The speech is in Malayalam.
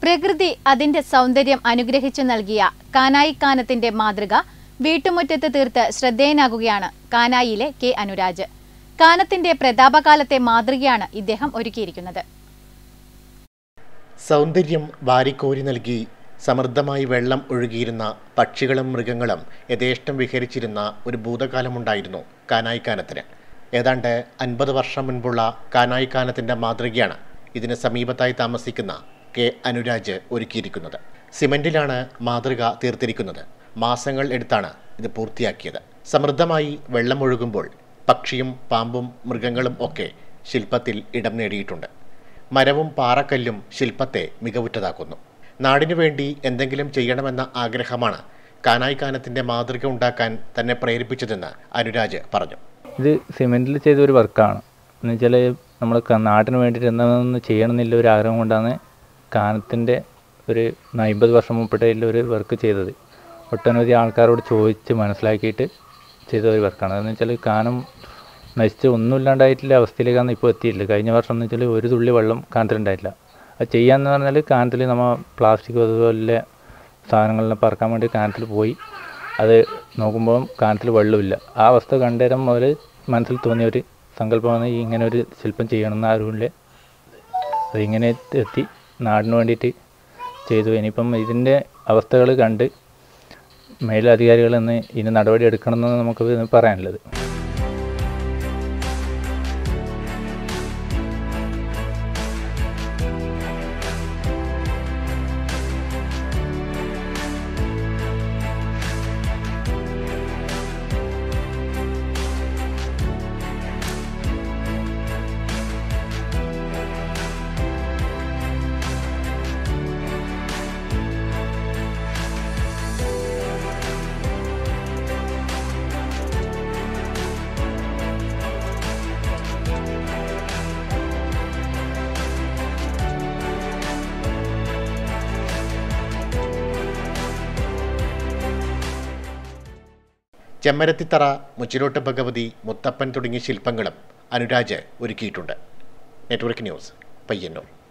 പ്രകൃതി അതിന്റെ സൗന്ദര്യം അനുഗ്രഹിച്ചു നൽകിയ കാനായി കാനത്തിന്റെ മാതൃക വീട്ടുമുറ്റത്ത് തീർത്ത് ശ്രദ്ധേയനാകുകയാണ് കാനായിലെ കെ അനുരാജ് കാനത്തിന്റെ പ്രതാപകാലത്തെ മാതൃകയാണ് ഇദ്ദേഹം ഒരുക്കിയിരിക്കുന്നത് സൗന്ദര്യം വാരിക്കോരി നൽകി സമൃദ്ധമായി വെള്ളം ഒഴുകിയിരുന്ന പക്ഷികളും മൃഗങ്ങളും യഥേഷ്ടം വിഹരിച്ചിരുന്ന ഒരു ഭൂതകാലമുണ്ടായിരുന്നു കാനായിക്കാനത്തിന് ഏതാണ്ട് അൻപത് വർഷം മുൻപുള്ള കാനായിക്കാനത്തിൻ്റെ മാതൃകയാണ് ഇതിന് സമീപത്തായി താമസിക്കുന്ന കെ അനുരാജ് ഒരുക്കിയിരിക്കുന്നത് സിമൻറ്റിലാണ് മാതൃക തീർത്തിരിക്കുന്നത് മാസങ്ങൾ എടുത്താണ് ഇത് പൂർത്തിയാക്കിയത് സമൃദ്ധമായി വെള്ളം ഒഴുകുമ്പോൾ പക്ഷിയും പാമ്പും മൃഗങ്ങളും ഒക്കെ ശില്പത്തിൽ ഇടം നേടിയിട്ടുണ്ട് മരവും പാറക്കല്ലും ശില്പത്തെ മികവുറ്റതാക്കുന്നു നാടിനു വേണ്ടി എന്തെങ്കിലും ചെയ്യണമെന്ന ആഗ്രഹമാണ് കാനായി കാനത്തിൻ്റെ മാതൃക ഉണ്ടാക്കാൻ തന്നെ പ്രേരിപ്പിച്ചതെന്ന് അനുരാജ് പറഞ്ഞു ഇത് സിമെൻറ്റിൽ ചെയ്ത ഒരു വർക്കാണ് എന്ന് വെച്ചാൽ നമ്മൾ നാട്ടിന് വേണ്ടിയിട്ട് എന്താണെന്ന് ചെയ്യണമെന്നില്ല ഒരു ആഗ്രഹം കൊണ്ടാണ് കാനത്തിൻ്റെ ഒരു അമ്പത് വർഷം മുമ്പിട്ടതിൽ ഒരു വർക്ക് ചെയ്തത് ഒട്ടനവധി ആൾക്കാരോട് ചോദിച്ച് മനസ്സിലാക്കിയിട്ട് ചെയ്ത ഒരു വർക്കാണ് അതെന്ന് വെച്ചാൽ കാനം നശിച്ച് ഒന്നും ഇല്ലാണ്ടായിട്ടുള്ള അവസ്ഥയിലേക്കാണ് ഇപ്പോൾ എത്തിയില്ല കഴിഞ്ഞ വർഷം എന്ന് വെച്ചാൽ ഒരു തുള്ളി വെള്ളം കാനത്തിലുണ്ടായിട്ടില്ല അത് ചെയ്യാന്ന് പറഞ്ഞാൽ കാനത്തിൽ നമ്മൾ പ്ലാസ്റ്റിക് അതുപോലെ സാധനങ്ങളെല്ലാം പറക്കാൻ വേണ്ടി കാനത്തിൽ പോയി അത് നോക്കുമ്പോൾ കാനത്തിൽ വെള്ളമില്ല ആ അവസ്ഥ കണ്ടേരം മുതൽ മനസ്സിൽ തോന്നിയ ഒരു സങ്കല്പമാണ് ഈ ഇങ്ങനെ ഒരു ശില്പം ചെയ്യണമെന്ന് ആരുമില്ല അതിങ്ങനെ എത്തി നാടിന് വേണ്ടിയിട്ട് ചെയ്തു ഇനിയിപ്പം ഇതിൻ്റെ അവസ്ഥകൾ കണ്ട് മേലധികാരികൾ ഇന്ന് ഇതിന് നടപടി എടുക്കണമെന്ന് നമുക്ക് ഇത് പറയാനുള്ളത് ചെമ്മരത്തിത്തറ മുച്ചിലോട്ട് ഭഗവതി മുത്തപ്പൻ തുടങ്ങിയ ശില്പങ്ങളും അനുരാജ് ഒരുക്കിയിട്ടുണ്ട് നെറ്റ്വർക്ക് ന്യൂസ് പയ്യന്നൂർ